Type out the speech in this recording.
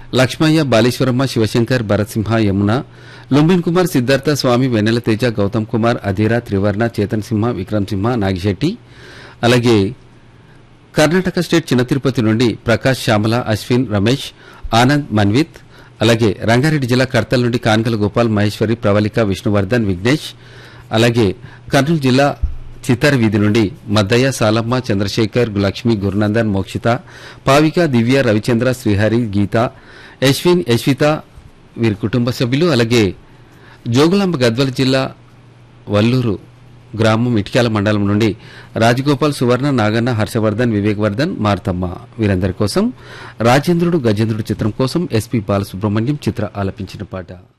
లక్ష్మయ్య బాలేశ్వరమ్మ శివశంకర్ భరత్సింహ యమున లుంబిన్ కుమార్ సిద్ధార్థ స్వామి వెన్నెల తేజ గౌతమ్ కుమార్ అధీర త్రివర్ణ చేతన్ సింహ విక్రమ్ సింహ నాగిశెట్టి అలాగే కర్ణాటక స్టేట్ చిన్న తిరుపతి నుండి ప్రకాష్ శ్యామల అశ్విన్ రమేష్ ఆనంద్ మన్విత్ అలాగే రంగారెడ్డి జిల్లా కర్తల్ నుండి కాన్కల గోపాల్ మహేశ్వరి ప్రవళిక విష్ణువర్ధన్ విఘ్నేష్ అలాగే కర్నూలు జిల్లా చిత్తర వీధి నుండి మద్దయ్య సాలమ్మ చంద్రశేఖర్ లక్ష్మి గురునందన్ మోక్షిత పావిక దివ్య రవిచంద్ర శ్రీహరి గీత యశ్విన్ యశ్విత వీరి కుటుంబ సభ్యులు అలాగే జోగులాంబ గద్వాల జిల్లా వల్లూరు గ్రామం ఇటిక్యాల మండలం నుండి రాజగోపాల్ సువర్ణ నాగన్న హర్షవర్ధన్ వివేక్ వర్ధన్ మార్తమ్మ వీరందరి కోసం రాజేంద్రుడు గజేంద్రుడు చిత్రం కోసం ఎస్పీ బాలసుబ్రహ్మణ్యం చిత్ర ఆలపించిన పాట